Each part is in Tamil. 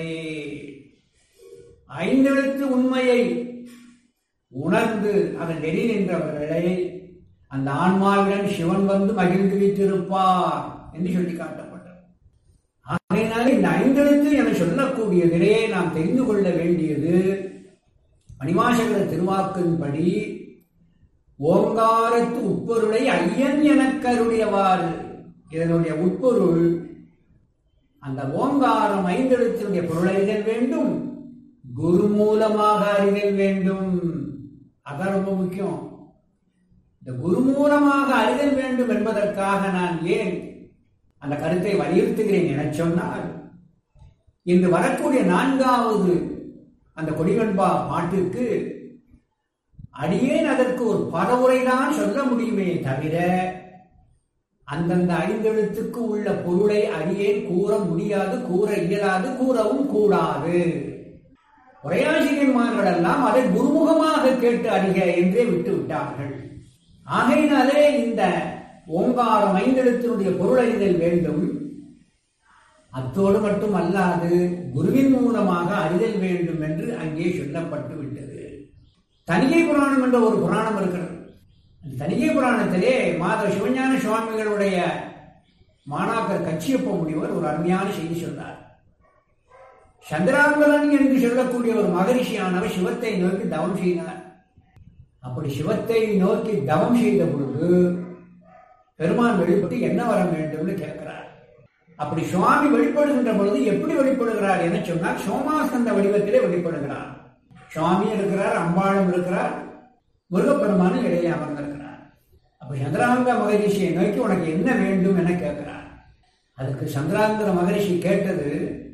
ஐந்தெழுத்து உண்மையை உணர்ந்து அதன் நெறி நின்றவர்களை அந்த ஆன்மாவிடம் சிவன் வந்து மகிழ்ந்து வைத்திருப்பார் என்று சொல்லி காட்டப்பட்டது ஆகையினால இந்த ஐந்தெழுத்து என சொல்லக்கூடியதிலே நாம் தெரிந்து கொள்ள வேண்டியது மணிவாசகர திருவாக்கின்படி ஓங்காரத்து உட்பொருளை ஐயன் எனக் கருடையவாறு இதனுடைய உட்பொருள் அந்த ஓங்காரம் ஐந்தெழுத்தினுடைய பொருளை அறிதல் வேண்டும் குரு மூலமாக அறிதல் வேண்டும் அதான் ரொம்ப முக்கியம் இந்த குரு மூலமாக அறிதல் வேண்டும் என்பதற்காக நான் ஏன் அந்த கருத்தை வலியுறுத்துகிறேன் என சொன்னால் இன்று வரக்கூடிய நான்காவது அந்த கொடிவன்பா பாட்டிற்கு அடியேன் அதற்கு ஒரு பரவுரைதான் சொல்ல முடியுமே தவிர அந்தந்த ஐந்தெழுத்துக்கு உள்ள பொருளை அடியேன் கூற முடியாது கூற இயலாது கூறவும் கூடாது உரையாசிரியன்மார்கள் எல்லாம் அதை குருமுகமாக கேட்டு அறிக என்றே விட்டு விட்டார்கள் ஆகையினாலே இந்த ஓங்காரம் ஐந்தெழுத்தினுடைய பொருள் அறிதல் வேண்டும் அத்தோடு மட்டும் அல்லாது குருவின் மூலமாக அறிதல் வேண்டும் என்று அங்கே சொல்லப்பட்டு விட்டது தனிகை புராணம் என்ற ஒரு புராணம் இருக்கிறது அந்த தனிகை புராணத்திலே மாத சிவஞான சுவாமிகளுடைய மாணாக்கர் கச்சியப்ப முனிவர் ஒரு அருமையான செய்தி சொன்னார் சந்திராங்கலன் என்று சொல்லக்கூடிய ஒரு மகரிஷியானவர் சிவத்தை நோக்கி தவம் செய்தார் அப்படி சிவத்தை நோக்கி தவம் செய்த பொழுது பெருமான் வெளிப்பட்டு என்ன வர வேண்டும்னு கேட்கிறார் அப்படி சுவாமி வெளிப்படுகின்ற பொழுது எப்படி வெளிப்படுகிறார் என சொன்னால் சோமாஸ்கந்த வடிவத்திலே வெளிப்படுகிறார் சுவாமி இருக்கிறார் அம்பாளும் இருக்கிறார் முருகப்பெருமானும் இடையே அமர்ந்திருக்கிறார் அப்ப சந்திராங்க மகரிஷியை நோக்கி உனக்கு என்ன வேண்டும் என கேட்கிறார் அதுக்கு சந்திராந்திர மகரிஷி கேட்டது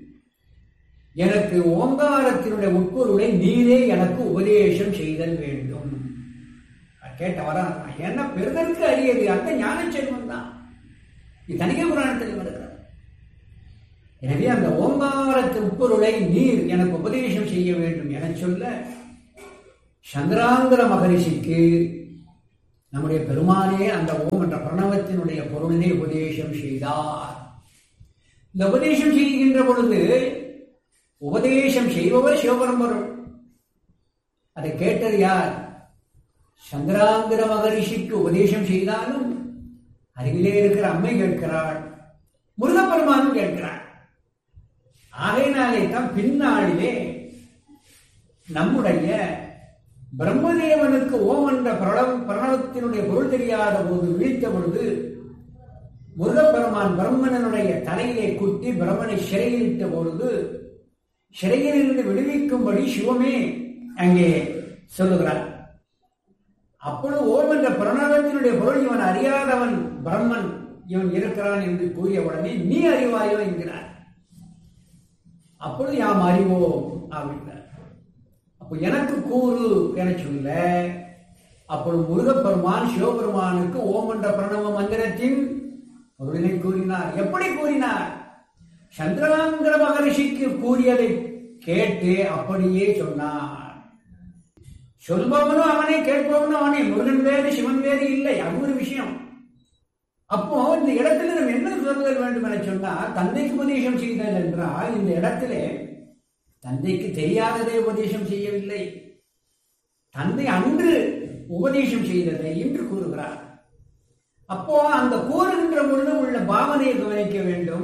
எனக்கு ஓங்காரத்தினுடைய உட்பொருளை நீரே எனக்கு உபதேசம் செய்தல் வேண்டும் கேட்ட வரான் என்ன பெருதற்கு அறியது அந்த ஞான செல்வம் தான் இது தனிகை புராணத்தில் வருகிறது எனவே அந்த ஓங்காரத்து உட்பொருளை நீர் எனக்கு உபதேசம் செய்ய வேண்டும் என சொல்ல சந்திராந்திர மகரிஷிக்கு நம்முடைய பெருமானே அந்த ஓம் என்ற பிரணவத்தினுடைய பொருளினை உபதேசம் செய்தார் இந்த உபதேசம் செய்கின்ற பொழுது உபதேசம் செய்பவர் சிவபரம்பொருள் அதை கேட்டது யார் சந்திராந்திர மகரிஷிக்கு உபதேசம் செய்தாலும் அருகிலே இருக்கிற அம்மை கேட்கிறாள் முருகப்பெருமானும் கேட்கிறாள் ஆகையினாலே தான் பின்னாளிலே நம்முடைய பிரம்மதேவனுக்கு ஓம் என்ற பிரணவ பிரணவத்தினுடைய பொருள் தெரியாத போது விழித்த பொழுது முருகப்பெருமான் பிரம்மனனுடைய தலையிலே குத்தி பிரம்மனை சிறையிலிட்ட பொழுது சிறையிலிருந்து விடுவிக்கும்படி சிவமே அங்கே சொல்லுகிறார் அப்பொழுது ஓம் என்ற பிரணவத்தினுடைய பொருள் இவன் அறியாதவன் பிரம்மன் இவன் இருக்கிறான் என்று கூறிய உடனே நீ அறிவாயோ என்கிறார் அப்பொழுது யாம் அறிவோம் அப்படின்னார் அப்போ எனக்கு கூறு என சொல்ல அப்பொழுது முருகப்பெருமான் சிவபெருமானுக்கு ஓம் என்ற பிரணவ மந்திரத்தின் பொருளினை கூறினார் எப்படி கூறினார் சந்திராந்திர மகரிஷிக்கு கூறியதை கேட்டு அப்படியே சொன்னார் சொல்பவனும் அவனை கேட்பவனும் அவனே முருகன் வேறு சிவன் வேறு இல்லை அது ஒரு விஷயம் அப்போ இந்த இடத்துல நம்ம என்ன சொல்லுதல் வேண்டும் என சொன்னால் தந்தைக்கு உபதேசம் செய்தல் என்றால் இந்த இடத்திலே தந்தைக்கு தெரியாததை உபதேசம் செய்யவில்லை தந்தை அன்று உபதேசம் செய்ததை இன்று கூறுகிறார் அப்போ அந்த கூறுகின்ற பொழுது உள்ள பாவனையை கவனிக்க வேண்டும்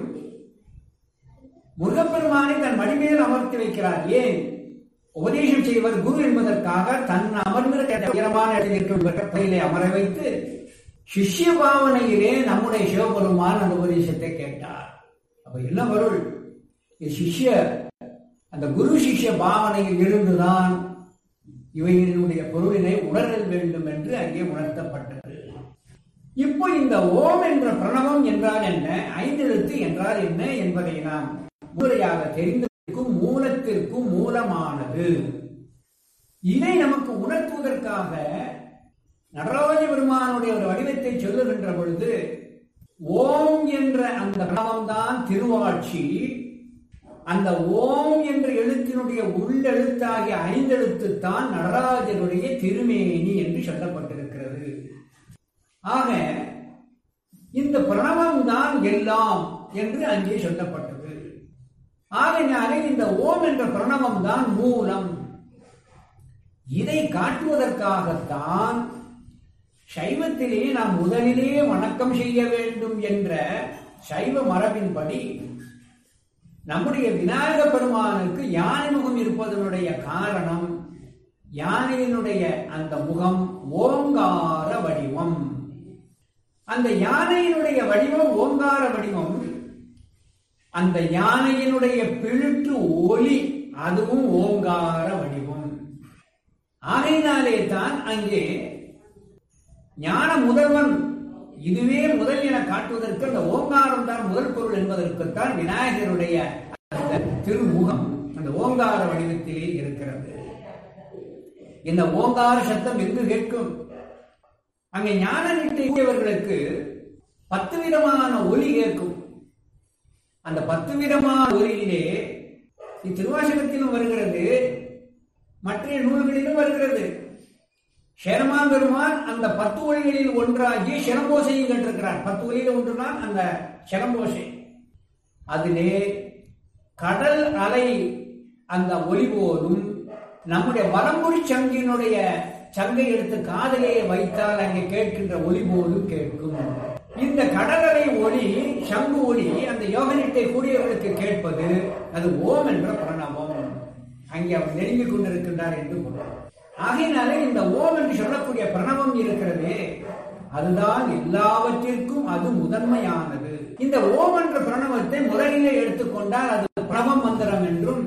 முருகப்பெருமானை தன் மடிமேல் அமர்த்தி வைக்கிறார் ஏன் உபதேசம் செய்வர் குரு என்பதற்காக தன் அமர்ந்திருக்க உயரமான இடத்திலே அமர வைத்து சிஷ்ய பாவனையிலே நம்முடைய சிவபெருமான் அந்த உபதேசத்தை கேட்டார் அப்ப என்ன பொருள் சிஷ்ய அந்த குரு சிஷ்ய பாவனையில் இருந்துதான் இவைகளினுடைய பொருளினை உணரல் வேண்டும் என்று அங்கே உணர்த்தப்பட்டது இப்போ இந்த ஓம் என்ற பிரணவம் என்றால் என்ன ஐந்தெழுத்து என்றால் என்ன என்பதை நாம் முறையாக தெரிந்திருக்கும் மூலத்திற்கும் மூலமானது இதை நமக்கு உணர்த்துவதற்காக நடராஜ பெருமானுடைய ஒரு வடிவத்தை சொல்லுகின்ற பொழுது ஓம் என்ற அந்த பிரணவம் தான் திருவாட்சி அந்த ஓம் என்ற எழுத்தினுடைய உள்ளெழுத்தாகிய ஐந்தெழுத்து தான் நடராஜருடைய திருமேனி என்று சொல்லப்பட்டிருக்கிறது ஆக இந்த பிரணவம் தான் எல்லாம் என்று அங்கே சொல்லப்பட்டது ஆகையினாலே இந்த ஓம் என்ற பிரணவம் தான் மூலம் இதை காட்டுவதற்காகத்தான் சைவத்திலே நாம் முதலிலே வணக்கம் செய்ய வேண்டும் என்ற சைவ மரபின்படி நம்முடைய விநாயக பெருமானுக்கு யானை முகம் இருப்பதனுடைய காரணம் யானையினுடைய அந்த முகம் ஓங்கார வடிவம் அந்த யானையினுடைய வடிவம் ஓங்கார வடிவம் அந்த யானையினுடைய பிழுற்று ஒலி அதுவும் ஓங்கார வடிவம் ஆகையினாலே தான் அங்கே ஞான முதல்வன் இதுவே முதல் என காட்டுவதற்கு அந்த ஓங்காரம் தான் முதல் பொருள் என்பதற்குத்தான் விநாயகருடைய அந்த திருமுகம் அந்த ஓங்கார வடிவத்திலே இருக்கிறது இந்த ஓங்கார சத்தம் எங்கு கேட்கும் அங்கே ஞான நிட்டையவர்களுக்கு பத்து விதமான ஒலி கேட்கும் அந்த பத்து விதமான ஒலியிலே திருவாசகத்திலும் வருகிறது மற்ற நூல்களிலும் வருகிறது ஷெரமான் பெருமான் அந்த பத்து ஒலிகளில் ஒன்றாகி ஷெரம்போசையும் கற்றிருக்கிறார் பத்து ஒலியில் ஒன்றுதான் அந்த ஷெரம்போசை அதிலே கடல் அலை அந்த ஒலி போலும் நம்முடைய வலம்புரி சங்கினுடைய சங்கை எடுத்து காதலே வைத்தால் அங்கே கேட்கின்ற ஒலி போலும் கேட்கும் இந்த கடலரை ஒளி சங்கு ஒளி அந்த யோகனிட்டை கூடியவர்களுக்கு கேட்பது அது ஓம் என்ற பிரணவம் அங்கே அவர் நெருங்கிக் கொண்டிருக்கின்றார் என்று பொருள் ஆகையினாலே இந்த ஓம் என்று சொல்லக்கூடிய பிரணவம் இருக்கிறதே அதுதான் எல்லாவற்றிற்கும் அது முதன்மையானது இந்த ஓம் என்ற பிரணவத்தை முதலிலே எடுத்துக்கொண்டால் அது பிரணவ மந்திரம் என்றும்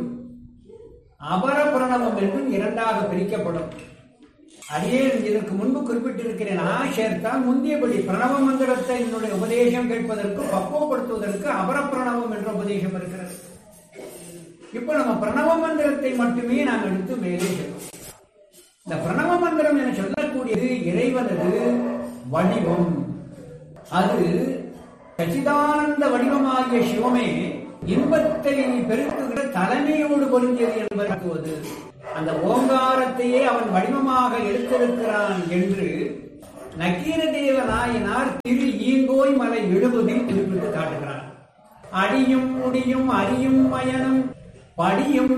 அபர பிரணவம் என்றும் இரண்டாக பிரிக்கப்படும் அடியே இதற்கு முன்பு குறிப்பிட்டிருக்கிறேன் ஆ சேர்த்தால் முந்தியபடி பிரணவ மந்திரத்தை என்னுடைய உபதேசம் கேட்பதற்கு பக்குவப்படுத்துவதற்கு அபர பிரணவம் என்ற உபதேசம் இருக்கிறது இப்ப நம்ம பிரணவ மந்திரத்தை மட்டுமே நாம் எடுத்து மேலே செல்வோம் இந்த பிரணவ மந்திரம் என சொல்லக்கூடியது இறைவனது வடிவம் அது சச்சிதானந்த வடிவமாகிய சிவமே இன்பத்தை பெருக்குகிற தலைமையோடு பொருந்தியது என்பது அந்த ஓங்காரத்தையே அவன் வடிவமாக எடுத்திருக்கிறான் என்று நக்கீரதேவ நாயனார் திரு ஈங்கோய் மலை எழுபதில் குறிப்பிட்டு காட்டுகிறார் அடியும் முடியும் அரியும் மயனும் படியும்